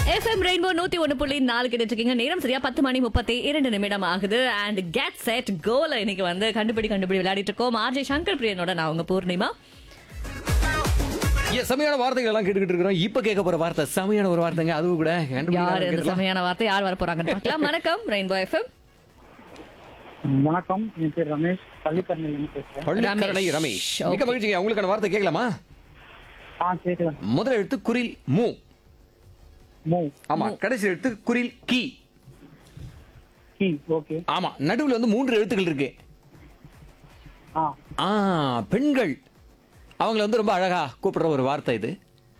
FM rainbow நூத்தி ஒண்ணு புள்ளி நாலு கேட்டு இருக்கீங்க நேரம் சரியா பத்து மணி முப்பத்தி இரண்டு நிமிடம் ஆகுது அண்ட் கெட் செட் கோல இன்னைக்கு வந்து கண்டுபிடி கண்டுபிடி விளையாடிட்டு இருக்கோம் ஆர்ஜே சங்கர் பிரியனோட நான் உங்க பூர்ணிமா ஏ செமையான வார்த்தைகள் எல்லாம் கேட்டுக்கிட்டு இருக்கிறோம் இப்ப கேட்க போற வார்த்தை செமையான ஒரு வார்த்தைங்க அதுவும் கூட யார் இந்த கண்டுபிடிக்கலாம். செமையான வார்த்தை யார் வர போறாங்கன்னு பார்க்கலாம் வணக்கம் ரெயின்போ எஃப்எம் வணக்கம் என் பேர் ரமேஷ் பள்ளிக்கரணையிலிருந்து பேசுறேன் பள்ளிக்கரணை ரமேஷ். ரமேஷ் Okay. மிக்க மகிழ்ச்சிங்க உங்களுக்கான வார்த்தை கேட்கலாமா ஆ கேட்கலாம் முதல் எழுத்து குரில் மூ மூ ஆமா கடைசி எழுத்து குரில் கி கி ஓகே ஆமா நடுவுல வந்து மூன்று எழுத்துக்கள் இருக்கு ஆ ஆ பெண்கள் அவங்கள வந்து ரொம்ப அழகா கூப்பிடுற ஒரு வார்த்தை இது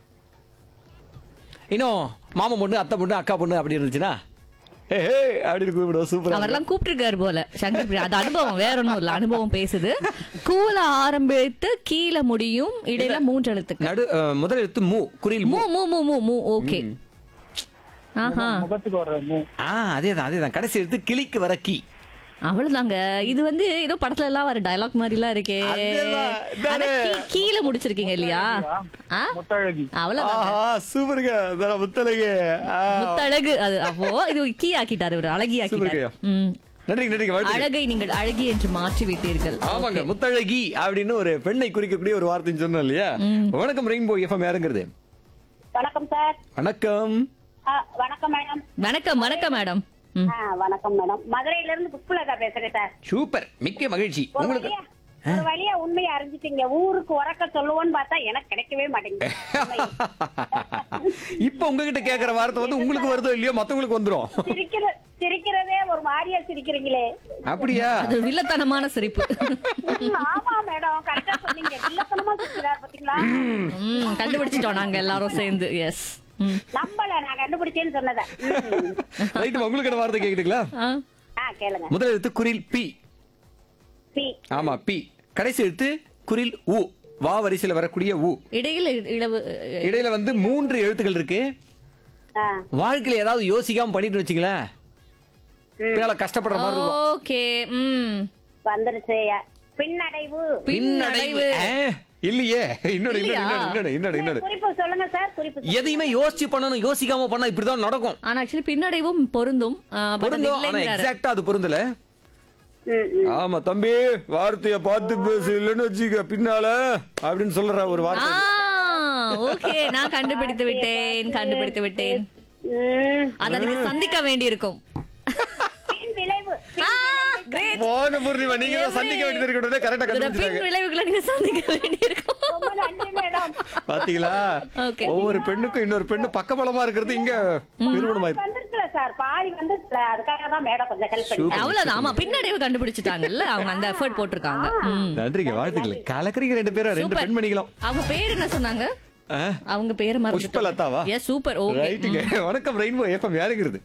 இன்னும் மாமா பொண்ணு அத்தை பொண்ணு அக்கா பொண்ணு அப்படி இருந்துச்சுன்னா ஹே ஹே அப்படின்னு கூப்பிடுவோம் சூப்பரா அவர்லாம் கூப்பிட்டுருக்காரு போல சங்கர் பிரியா அது அனுபவம் வேற ஒண்ணும் இல்ல அனுபவம் பேசுது கூல ஆரம்பித்து கீழே முடியும் இடையில மூன்று எழுத்துக்கள் நடு அஹ், முதல் எழுத்து மூ குரில் மூ மூ மூ மூ மூ மூ ஓகே ஆஹா முகத்துக்கு வர்ற மூ ஆ அதேதான் அதேதான் கடைசி எழுத்து கிளிக்கு வர கீ அவ்வளவுதாங்க இது வந்து ஏதோ படத்துல எல்லாம் வர டயலாக் மாதிரி எல்லாம் இருக்கே அதேதான், ஆனா தானே. கீ- கீழே முடிச்சிருக்கீங்க இல்லையா ஆ? முத்தழகி அவ்வளவுதான் ஆஹா சூப்பருங்க அதான் முத்தழகு ஆ. முத்தழகு அது அப்போ இது கீ ஆக்கிட்டாரு ஒரு அழகி ஆக்கிட்டாரு சூப்பருங்க. ம். நன்றிங்க நன்றிங்க வாழ்த்துக்கள். அழகை நீங்கள் அழகி என்று மாற்றி விட்டீர்கள் ஆமாங்க முத்தழகி அப்படின்னு ஒரு பெண்ணை குறிக்கக்கூடிய ஒரு வார்த்தைன்னு சொன்னோம் இல்லையா வணக்கம் ரெயின்போ எஃப்எம் யாருங்கிறது வணக்கம் சார் வணக்கம் ஆ, வணக்கம் மேடம் வணக்கம் வணக்கம் மேடம் ம். ஆ, வணக்கம் மேடம் மதுரையில இருந்து புஷ்பலதா பேசுறேன் சார் சூப்பர் மிக்க மகிழ்ச்சி ஒரு உங்களுக்கு வழியா ஒரு வழியா உண்மையை அறிஞ்சிட்டீங்க ஊருக்கு உறக்க சொல்லுவோன்னு பார்த்தா எனக்கு கிடைக்கவே மாட்டேங்குது இப்ப உங்ககிட்ட கேக்குற வார்த்தை வந்து உங்களுக்கு வருதோ இல்லையோ மத்தவங்களுக்கு வந்துரும் சிரிக்கிற சிரிக்கிறதே ஒரு மாதிரியா சிரிக்கிறீங்களே அப்படியா அது வில்லத்தனமான சிரிப்பு ம், ஆமா மேடம் கரெக்டா சொன்னீங்க இல்லத்தனமா சிரிக்கிறார் பாத்தீங்களா ம், கண்டுபிடிச்சிட்டோம் நாங்க எல்லாரும் சேர்ந்து எஸ் நம்பல நான் கண்டுபிடிச்சேன்னு சொன்னத ம். ரைட் உங்களுக்கான வார்த்தை கேக்குதுங்களா ஆ கேளுங்க முதல் எழுத்து குரில் பி பி ஆமா பி கடைசி எழுத்து குரில் உ வா வரிசையில வரக்கூடிய உ இடையில இளவு இடையில வந்து மூன்று எழுத்துக்கள் இருக்கு ஆ, வாழ்க்கையில ஏதாவது யோசிக்காம பண்ணிட்டு வச்சுங்களேன் பின்னால கஷ்டப்படுற மாதிரி இருக்கும் ஓகே ம் வந்துருச்சு பின்னடைவு பின்னடைவு ஆ, இல்லையே இன்னொரு இன்னொரு இல்லையா? இன்னொரு இன்னொரு இன்னொரு குறிப்பு சொல்லுங்க சார் குறிப்பு சொல்லுங்க. எதையுமே யோசிச்சு பண்ணணும் யோசிக்காம பண்ணா இப்படிதான் நடக்கும் ஆனா ஆக்சுவலி பின்னடைவும் பொருந்தும் ஆ, but அது பொருந்தும் ஆனா இல்லைங்கிறாரு. எக்ஸாக்டா அது பொருந்தல ம், ம். ஆமா தம்பி வார்த்தைய பார்த்து பேசு இல்லைன்னு வச்சுக்க பின்னால அப்படின்னு சொல்ற ஒரு ஆ வார்த்தை ஓகே நான் கண்டுபிடித்து விட்டேன் கண்டுபிடித்து விட்டேன் ம். அது அதுக்கு சந்திக்க வேண்டியிருக்கும் பின் விளைவு ஆ, great. போன பூர்ணிமா நீங்க தான் சந்திக்க வேண்டியது இருக்கிறத கரெக்டா இதுல பின் கண்டுபிடிச்சாங்க விளைவுகளை நீங்க சந்திக்க வேண்டியிருக்கும் ரொம்ப நன்றி மேடம் பாத்தீங்களா Okay. ஒவ்வொரு பெண்ணுக்கும் இன்னொரு பெண்ணு பக்கபலமா இருக்கிறது இங்க நிறுவனமாயிருக்கு வந்துருச்சுல சார் பாதி வந்துருச்சுல அதுக்காக தான் மேடம் கொஞ்சம் ஹெல்ப் பண்ணி அவ்வளவுதான் ஆமா பின்னடைவு கண்டுபிடிச்சிட்டாங்கல்ல அவங்க அந்த எஃபர்ட் போட்டிருக்காங்க ம். நன்றிங்க வாழ்த்துக்கள் கலக்கறீங்க ரெண்டு பேரும் ரெண்டு Super. பெண்மணிகளும் அவங்க பேர் என்ன சொன்னாங்க ஆ, அவங்க பேரு புஷ்பலதாவா? எஸ் சூப்பர் ஓகே ரைட்டுங்க வணக்கம் ரெயின்போ ஏஃபம் யாருங்கிறது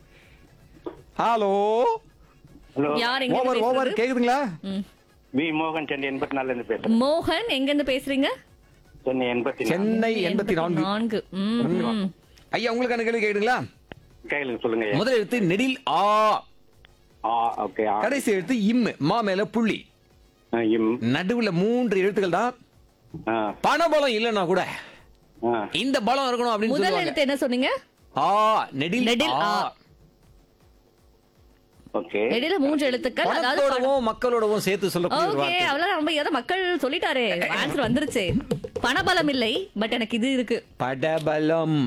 ஹலோ ஹலோ யார் எங்க ஓவர் இருந்து ஓவர் பேசுறது? கேக்குதுங்களா ம். வி மோகன் சென்னை எண்பத்தி நாலுல இருந்து பேசுறேன் மோகன் எங்க இருந்து பேசுறீங்க சென்னை எண்பத்தி நாலு சென்னை எண்பத்தி நான்கு நான்கு ம், ம். ஐயா உங்களுக்கான கேள்வி கேக்குதுங்களா கையில சொல்லுங்க ஐயா. முதல் எழுத்து நெடில் ஆ ஆ ஓகே ஆ கடைசி எழுத்து இம் மா மேல புள்ளி ஆ, இம் நடுவுல மூன்று எழுத்துக்கள் தான் ஆ பணபலம் இல்லைன்னா கூட ஆ இந்த பலம் இருக்கணும் அப்படின்னு முதல் சொல்லுவாங்க எழுத்து என்ன சொன்னீங்க ஆ நெடில் நெடில் ஆ ஆ. ஓகே இடையில மூன்று எழுத்துக்கள் அதாவது பணத்தோடவும் மக்களோடவும் சேர்த்து சொல்லக்கூடிய ஒரு ஓகே வார்த்தை அவ்வளவு நம்ம ஏதோ மக்கள் சொல்லிட்டாரே ஆன்சர் வந்துருச்சு பணபலம் இல்லை பட் எனக்கு இது இருக்கு படபலம்